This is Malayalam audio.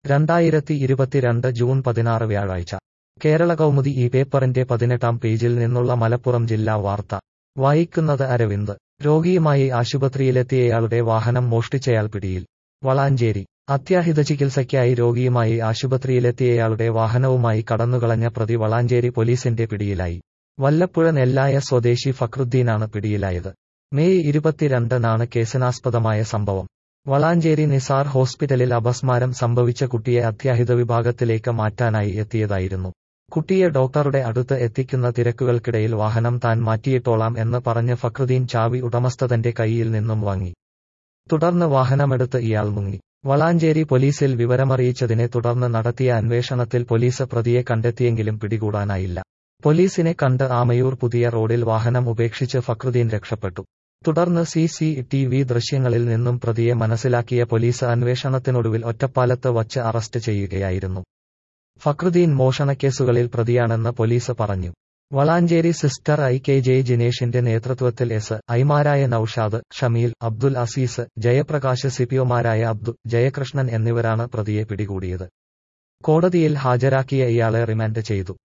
രണ്ടായിരത്തി ഇരുപത്തിരണ്ട് ജൂൺ പതിനാറ് വ്യാഴാഴ്ച കേരള കൗമുദി ഈ പേപ്പറിന്റെ പതിനെട്ടാം പേജിൽ നിന്നുള്ള മലപ്പുറം ജില്ലാ വാർത്ത വായിക്കുന്നത് അരവിന്ദ് രോഗിയുമായി ആശുപത്രിയിലെത്തിയയാളുടെ വാഹനം മോഷ്ടിച്ചയാൾ പിടിയിൽ വളാഞ്ചേരി അത്യാഹിത ചികിത്സയ്ക്കായി രോഗിയുമായി ആശുപത്രിയിലെത്തിയയാളുടെ വാഹനവുമായി കടന്നുകളഞ്ഞ പ്രതി വളാഞ്ചേരി പോലീസിന്റെ പിടിയിലായി വല്ലപ്പുഴ നെല്ലായ സ്വദേശി ഫക്രുദ്ദീനാണ് പിടിയിലായത് മെയ് ഇരുപത്തിരണ്ടിനാണ് കേസിനാസ്പദമായ സംഭവം വളാഞ്ചേരി നിസാർ ഹോസ്പിറ്റലിൽ അപസ്മാരം സംഭവിച്ച കുട്ടിയെ അത്യാഹിത വിഭാഗത്തിലേക്ക് മാറ്റാനായി എത്തിയതായിരുന്നു കുട്ടിയെ ഡോക്ടറുടെ അടുത്ത് എത്തിക്കുന്ന തിരക്കുകൾക്കിടയിൽ വാഹനം താൻ മാറ്റിയിട്ടോളാം എന്ന് പറഞ്ഞ് ഫക്രുദ്ദീൻ ചാവി ഉടമസ്ഥതന്റെ കൈയിൽ നിന്നും വാങ്ങി തുടർന്ന് വാഹനമെടുത്ത് ഇയാൾ മുങ്ങി വളാഞ്ചേരി പോലീസിൽ വിവരമറിയിച്ചതിനെ തുടർന്ന് നടത്തിയ അന്വേഷണത്തിൽ പോലീസ് പ്രതിയെ കണ്ടെത്തിയെങ്കിലും പിടികൂടാനായില്ല പോലീസിനെ കണ്ട് ആമയൂർ പുതിയ റോഡിൽ വാഹനം ഉപേക്ഷിച്ച് ഫക്രുദ്ദീൻ രക്ഷപ്പെട്ടു തുടർന്ന് സി സി ടി വി ദൃശ്യങ്ങളിൽ നിന്നും പ്രതിയെ മനസ്സിലാക്കിയ പോലീസ് അന്വേഷണത്തിനൊടുവിൽ ഒറ്റപ്പാലത്ത് വച്ച് അറസ്റ്റ് ചെയ്യുകയായിരുന്നു ഫക്രുദ്ദീൻ മോഷണക്കേസുകളിൽ പ്രതിയാണെന്ന് പോലീസ് പറഞ്ഞു വളാഞ്ചേരി സിസ്റ്റർ ഐ കെ ജെ ജിനേഷിന്റെ നേതൃത്വത്തിൽ എസ് ഐമാരായ നൌഷാദ് ഷമീൽ അബ്ദുൽ അസീസ് ജയപ്രകാശ് സിപിഒമാരായ അബ്ദു ജയകൃഷ്ണൻ എന്നിവരാണ് പ്രതിയെ പിടികൂടിയത് കോടതിയിൽ ഹാജരാക്കിയ ഇയാളെ റിമാൻഡ് ചെയ്തു